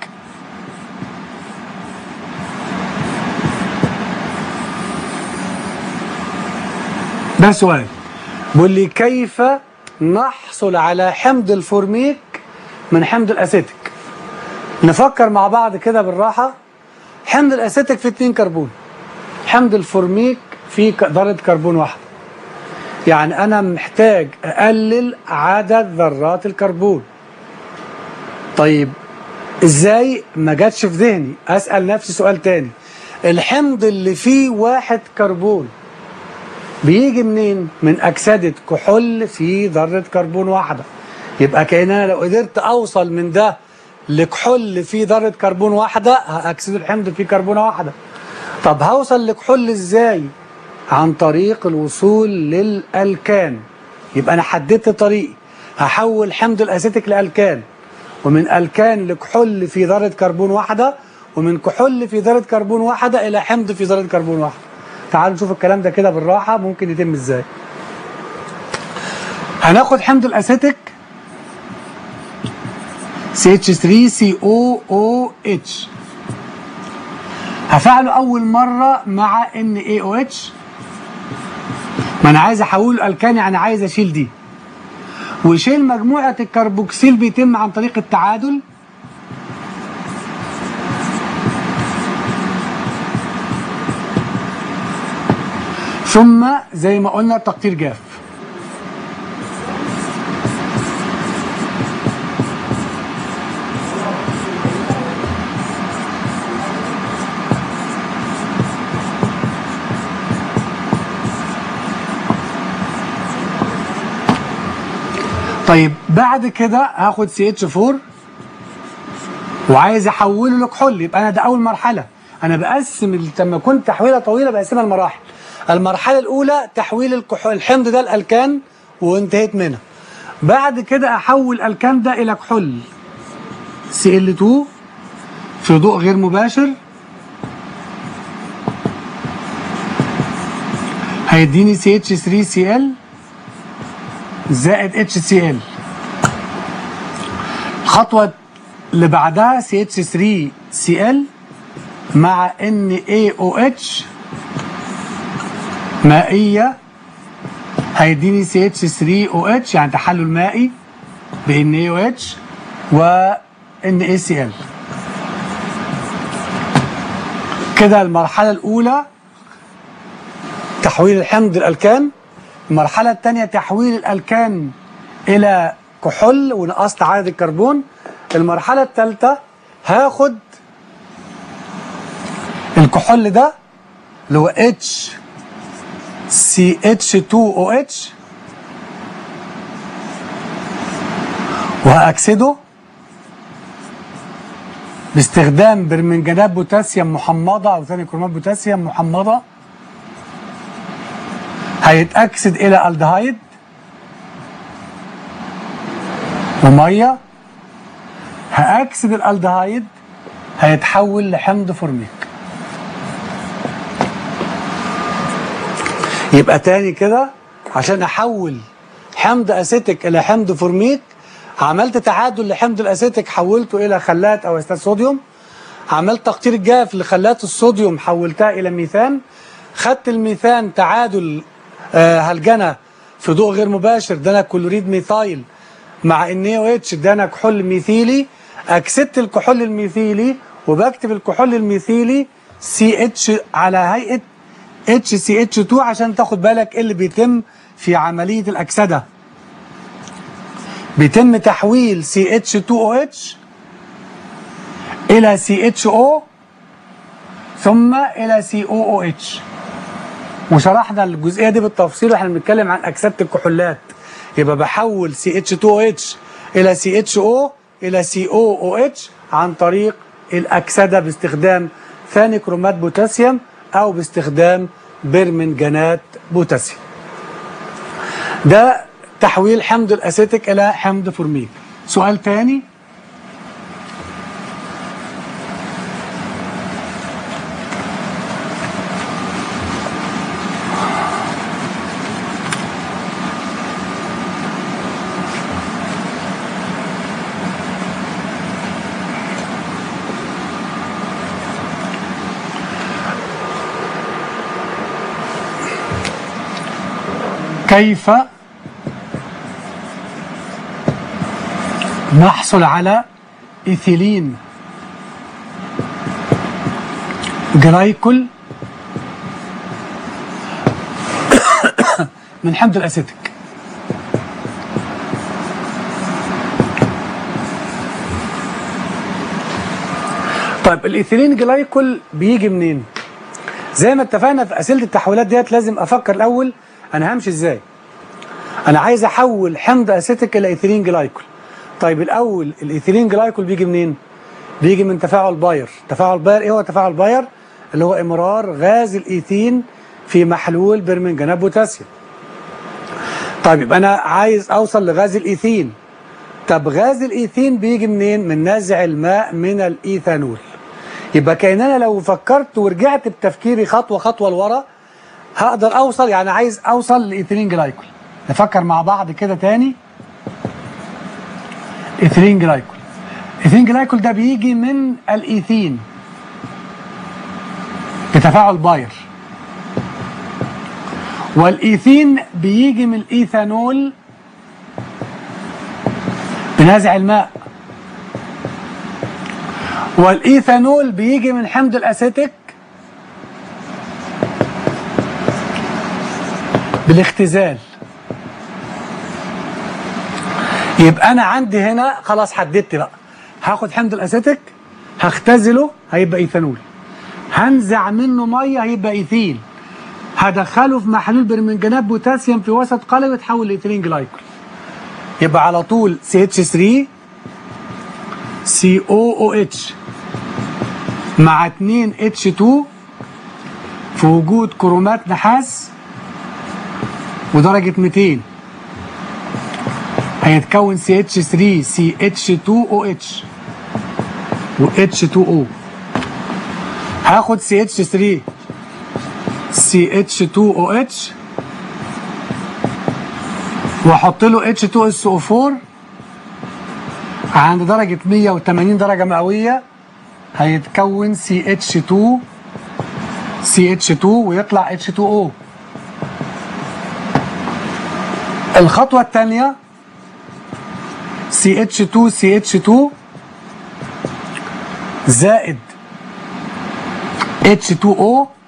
ده سؤال بيقول لي كيف نحصل على حمض الفورميك من حمض الاسيتيك نفكر مع بعض كده بالراحه حمض الاسيتيك فيه 2 كربون حمض الفورميك فيه ك- ذره كربون واحده يعني انا محتاج اقلل عدد ذرات الكربون طيب ازاي ما جاتش في ذهني اسال نفسي سؤال تاني الحمض اللي فيه واحد كربون بيجي منين من اكسده كحول في ذره كربون واحده يبقى كأن انا لو قدرت اوصل من ده لكحول في ذره كربون واحده هاكسد الحمض في كربونه واحده طب هوصل لكحول ازاي عن طريق الوصول للالكان يبقى انا حددت طريقي هحول حمض الاسيتيك لالكان ومن الكان لكحول في ذره كربون واحده ومن كحول في ذره كربون واحده الى حمض في ذره كربون واحده تعالوا نشوف الكلام ده كده بالراحه ممكن يتم ازاي هناخد حمض الاسيتيك CH3COOH هفعله اول مره مع NaOH ما انا عايز احوله الكان يعني عايز اشيل دي وشيل مجموعه الكربوكسيل بيتم عن طريق التعادل ثم زي ما قلنا تقطير جاف طيب بعد كده هاخد سي اتش 4 وعايز احوله لكحول يبقى انا ده اول مرحله انا بقسم ال- لما كنت تحويله طويله بقسمها لمراحل المرحله الاولى تحويل الكحول الحمض ده الالكان وانتهيت منها بعد كده احول الكان ده الى كحول سي ال 2 في ضوء غير مباشر هيديني سي اتش 3 سي ال زائد اتش سي ال الخطوه اللي بعدها سي اتش 3 سي ال مع ان اي او اتش مائيه هيديني سي اتش 3 او اتش يعني تحلل مائي بان اي او اتش و ان اي سي ال كده المرحله الاولى تحويل الحمض الالكان المرحله الثانيه تحويل الالكان الى كحول ونقصت عدد الكربون المرحله الثالثه هاخد الكحول ده اللي هو اتش سي اتش 2 او اتش وهأكسده باستخدام برمنجانات بوتاسيوم محمضة أو ثاني كرومات بوتاسيوم محمضة هيتأكسد إلى الدهايد ومية هأكسد الالدهايد هيتحول لحمض فورميك يبقى تاني كده عشان احول حمض اسيتيك الى حمض فورميك عملت تعادل لحمض الاسيتيك حولته الى خلات او اسيتات صوديوم عملت تقطير جاف لخلات الصوديوم حولتها الى ميثان خدت الميثان تعادل آه، هلجنه في ضوء غير مباشر ده كلوريد ميثايل مع ان او اتش ادانا كحول ميثيلي اكسدت الكحول الميثيلي وبكتب الكحول الميثيلي سي اتش على هيئه اتش سي اتش 2 عشان تاخد بالك ايه اللي بيتم في عمليه الاكسده بيتم تحويل سي اتش 2 او اتش الى سي اتش او ثم الى سي او او اتش وشرحنا الجزئيه دي بالتفصيل واحنا بنتكلم عن اكسده الكحولات يبقى بحول سي اتش 2 او اتش الى سي اتش او الى سي او او اتش عن طريق الاكسده باستخدام ثاني كرومات بوتاسيوم او باستخدام برمنجانات بوتاسيوم ده تحويل حمض الاسيتيك الى حمض فورميك سؤال تاني كيف نحصل على إيثيلين جلايكول من حمض الأسيتيك طيب الإيثيلين جلايكول بيجي منين؟ زي ما اتفقنا في أسئلة التحويلات ديت لازم أفكر الأول انا همشي ازاي انا عايز احول حمض اسيتيك الى ايثيلين جلايكول طيب الاول الايثيلين جلايكول بيجي منين بيجي من تفاعل باير تفاعل باير ايه هو تفاعل باير اللي هو امرار غاز الايثين في محلول برمنجانات بوتاسيوم طيب يبقى انا عايز اوصل لغاز الايثين طب غاز الايثين بيجي منين من نزع الماء من الايثانول يبقى كأن انا لو فكرت ورجعت بتفكيري خطوه خطوه لورا هقدر اوصل يعني عايز اوصل لايثيلين جلايكول نفكر مع بعض كده تاني ايثيلين جلايكول ايثيلين جلايكول ده بيجي من الايثين بتفاعل باير والايثين بيجي من الايثانول بنازع الماء والايثانول بيجي من حمض الاسيتيك بالاختزال يبقى انا عندي هنا خلاص حددت بقى هاخد حمض الاسيتيك هختزله هيبقى ايثانول هنزع منه ميه هيبقى ايثين هدخله في محلول برمنجانات بوتاسيوم في وسط قلوي يتحول لايثيلين جلايكول يبقى على طول CH3 COOH مع 2 H2 في وجود كرومات نحاس ودرجة 200 هيتكون CH3 CH2OH و H2O هاخد CH3 CH2OH واحط له H2SO4 عند درجة 180 درجة مئوية هيتكون CH2 CH2 ويطلع H2O الخطوة الثانية CH2 CH2 زائد H2O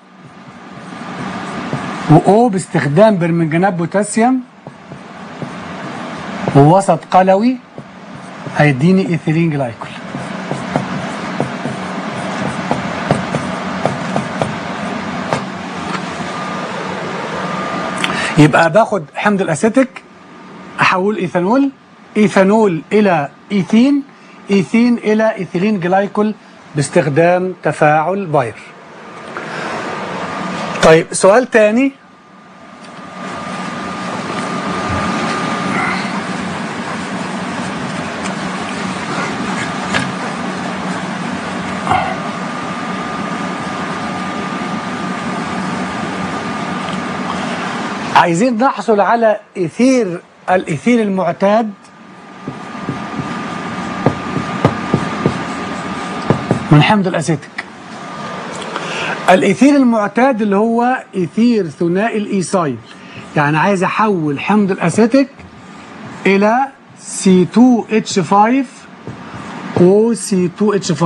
و O باستخدام برمنجانات بوتاسيوم ووسط قلوي هيديني ايثيلين جلايكول يبقى باخد حمض الاسيتيك احول ايثانول ايثانول الى ايثين ايثين الى ايثيلين جلايكول باستخدام تفاعل باير طيب سؤال تاني عايزين نحصل على إثير الإثير المعتاد من حمض الأسيتيك الإثير المعتاد اللي هو إثير ثنائي الإيسايل يعني عايز أحول حمض الأسيتيك إلى C2H5 و C2H5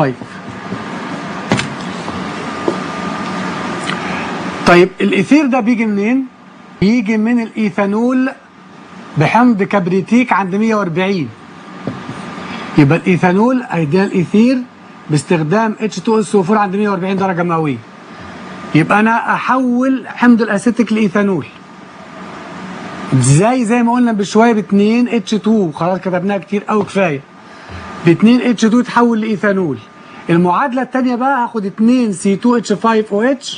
طيب الإثير ده بيجي منين؟ بيجي من الإيثانول بحمض كبريتيك عند 140 يبقى الإيثانول هيدينا الإيثير باستخدام H2SO4 عند 140 درجة مئوية يبقى أنا أحول حمض الأسيتيك لإيثانول ازاي زي ما قلنا بشويه ب 2 H2 خلاص كتبناها كتير قوي كفايه ب 2 H2 تحول لإيثانول المعادلة الثانية بقى هاخد 2 C2H5OH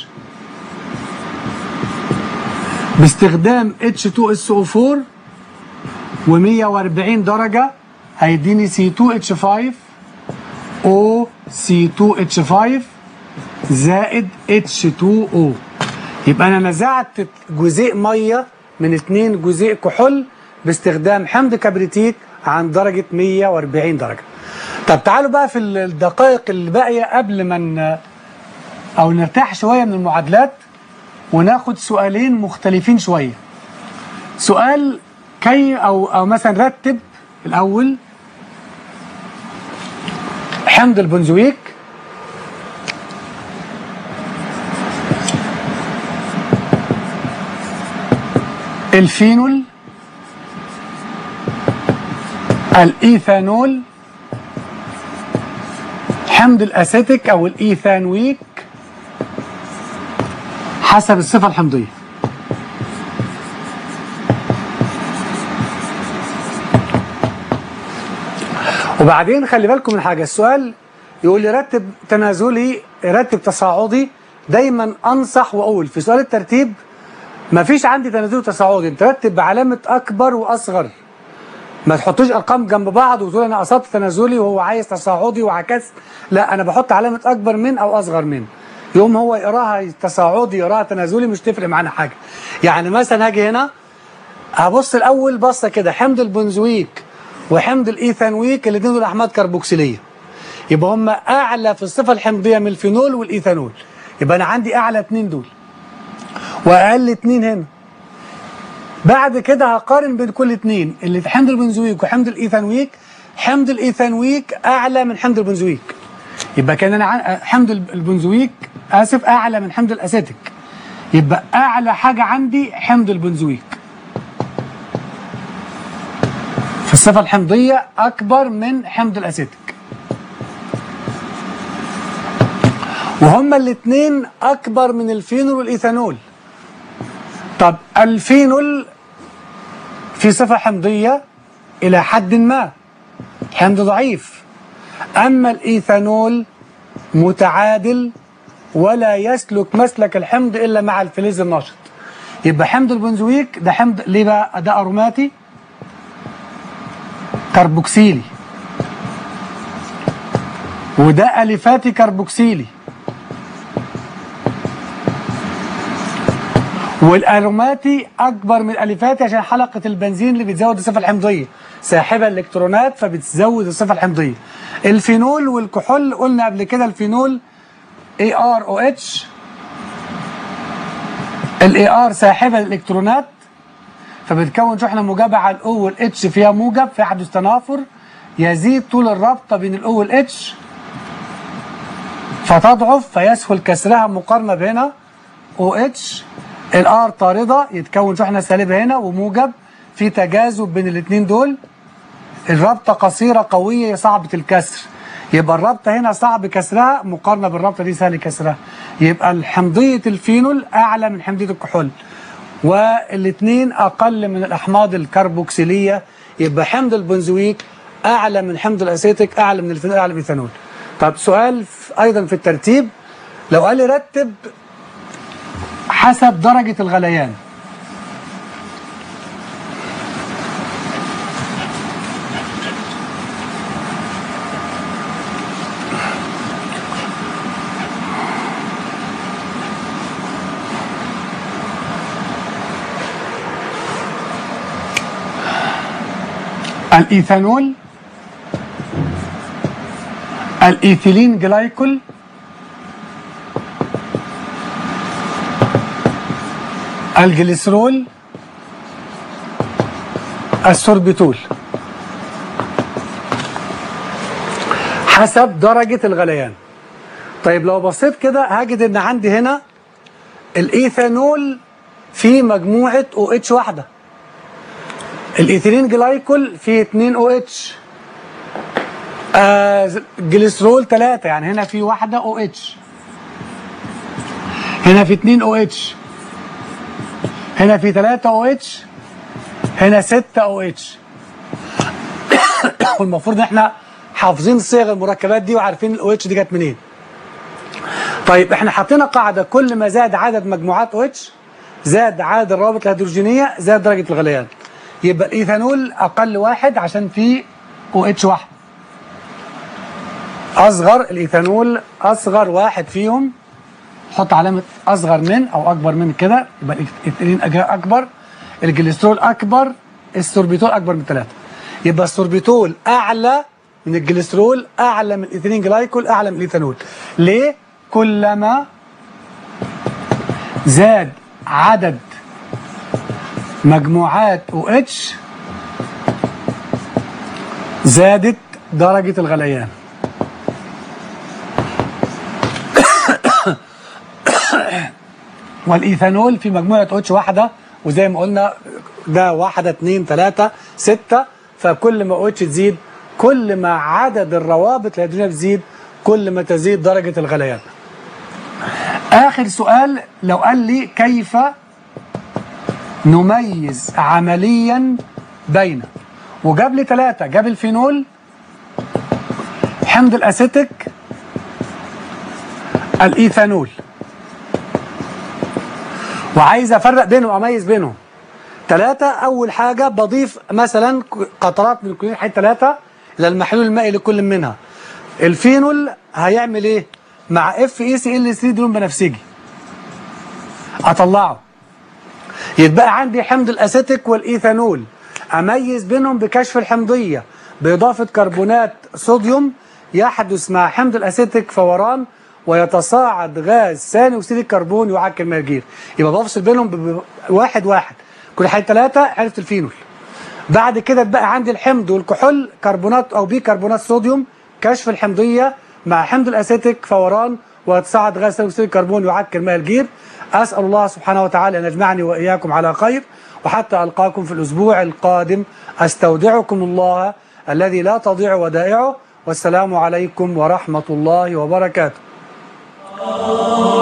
باستخدام H2SO4 و140 درجة هيديني C2H5 O C2H5 زائد H2O يبقى أنا نزعت جزيء مية من اتنين جزيء كحول باستخدام حمض كبريتيك عن درجة 140 درجة طب تعالوا بقى في الدقائق اللي باقية قبل ما ن- أو نرتاح شوية من المعادلات وناخد سؤالين مختلفين شوية سؤال كي أو, أو مثلا رتب الأول حمض البنزويك الفينول الايثانول حمض الاسيتيك او الايثانويك حسب الصفه الحمضيه وبعدين خلي بالكم من حاجه السؤال يقول لي رتب تنازلي رتب تصاعدي دايما انصح واقول في سؤال الترتيب ما فيش عندي تنازلي تصاعدي انت رتب بعلامه اكبر واصغر ما تحطوش ارقام جنب بعض وتقول انا قصدت تنازلي وهو عايز تصاعدي وعكس لا انا بحط علامه اكبر من او اصغر من يوم هو يقراها تصاعدي يقراها تنازلي مش تفرق معانا حاجه يعني مثلا هاجي هنا هبص الاول بصه كده حمض البنزويك وحمض الايثانويك الاثنين دول احماض كربوكسيليه يبقى هم اعلى في الصفه الحمضيه من الفينول والايثانول يبقى انا عندي اعلى اثنين دول واقل اثنين هنا بعد كده هقارن بين كل اثنين اللي في حمض البنزويك وحمض الايثانويك حمض الايثانويك اعلى من حمض البنزويك يبقى كان انا عن... حمض البنزويك اسف اعلى من حمض الاسيتيك يبقى اعلى حاجه عندي حمض البنزويك في الصفه الحمضيه اكبر من حمض الاسيتيك وهما الاثنين اكبر من الفينول والايثانول طب الفينول في صفه حمضيه الى حد ما حمض ضعيف اما الايثانول متعادل ولا يسلك مسلك الحمض الا مع الفلز النشط يبقى حمض البنزويك ده حمض ليه بقى ده اروماتي كربوكسيلي وده اليفاتي كربوكسيلي والاروماتي اكبر من الاليفاتي عشان حلقه البنزين اللي بتزود الصفه الحمضيه ساحبه الالكترونات فبتزود الصفه الحمضيه الفينول والكحول قلنا قبل كده الفينول اي ار او اتش الاي ار ساحبه الالكترونات فبتكون شحنه موجبه على الاو والاتش فيها موجب فيحدث تنافر يزيد طول الرابطه بين الاو والاتش فتضعف فيسهل كسرها مقارنه بهنا او اتش الار طارده يتكون شحنه سالبه هنا وموجب في تجاذب بين الاثنين دول الرابطه قصيره قويه صعبه الكسر يبقى الرابطه هنا صعب كسرها مقارنه بالرابطه دي سهل كسرها يبقى حمضيه الفينول اعلى من حمضيه الكحول والاثنين اقل من الاحماض الكربوكسيليه يبقى حمض البنزويك اعلى من حمض الاسيتيك اعلى من الفينول اعلى من الايثانول طب سؤال ايضا في الترتيب لو قال لي رتب حسب درجة الغليان الإيثانول الإيثيلين جلايكول الجليسرول السوربيتول حسب درجة الغليان طيب لو بصيت كده هجد ان عندي هنا الايثانول في مجموعة او اتش واحدة الايثيلين جلايكول فيه 2 او اتش آه جليسرول 3 يعني هنا في واحدة او اتش هنا في 2 او اتش هنا في 3 او اتش هنا 6 او اتش والمفروض ان احنا حافظين صيغ المركبات دي وعارفين الاو اتش دي جت منين طيب احنا حاطين قاعده كل ما زاد عدد مجموعات او اتش زاد عدد الروابط الهيدروجينيه زاد درجه الغليان يبقى الايثانول اقل واحد عشان فيه او اتش واحد اصغر الايثانول اصغر واحد فيهم حط علامة أصغر من أو أكبر من كده يبقى الاثنين أكبر الجليسترول أكبر السوربيتول أكبر من ثلاثة يبقى السوربيتول أعلى من الجليسترول أعلى من الإثيلين جلايكول أعلى من الإيثانول ليه؟ كلما زاد عدد مجموعات او اتش زادت درجة الغليان والايثانول في مجموعه اتش واحده وزي ما قلنا ده واحده اثنين ثلاثه سته فكل ما اتش تزيد كل ما عدد الروابط الهيدروجينيه بتزيد كل ما تزيد درجه الغليان. اخر سؤال لو قال لي كيف نميز عمليا بين وجاب لي ثلاثه جاب الفينول الحمض الاسيتيك الايثانول وعايز افرق بينهم اميز بينهم ثلاثة أول حاجة بضيف مثلا قطرات من كلين حي ثلاثة إلى المحلول المائي لكل منها الفينول هيعمل إيه؟ مع اف اي سي ال 3 دهون بنفسجي أطلعه يتبقى عندي حمض الأسيتيك والإيثانول أميز بينهم بكشف الحمضية بإضافة كربونات صوديوم يحدث مع حمض الأسيتيك فوران ويتصاعد غاز ثاني أكسيد الكربون يعكر المرجير يبقى بفصل بينهم ب- بواحد واحد كل حاجة ثلاثة عرفت الفينول بعد كده اتبقى عندي الحمض والكحول كربونات أو بيكربونات صوديوم كشف الحمضية مع حمض الأسيتيك فوران ويتصاعد غاز ثاني أكسيد الكربون يعكر ماء الجير أسأل الله سبحانه وتعالى أن يجمعني وإياكم على خير وحتى ألقاكم في الأسبوع القادم أستودعكم الله الذي لا تضيع ودائعه والسلام عليكم ورحمة الله وبركاته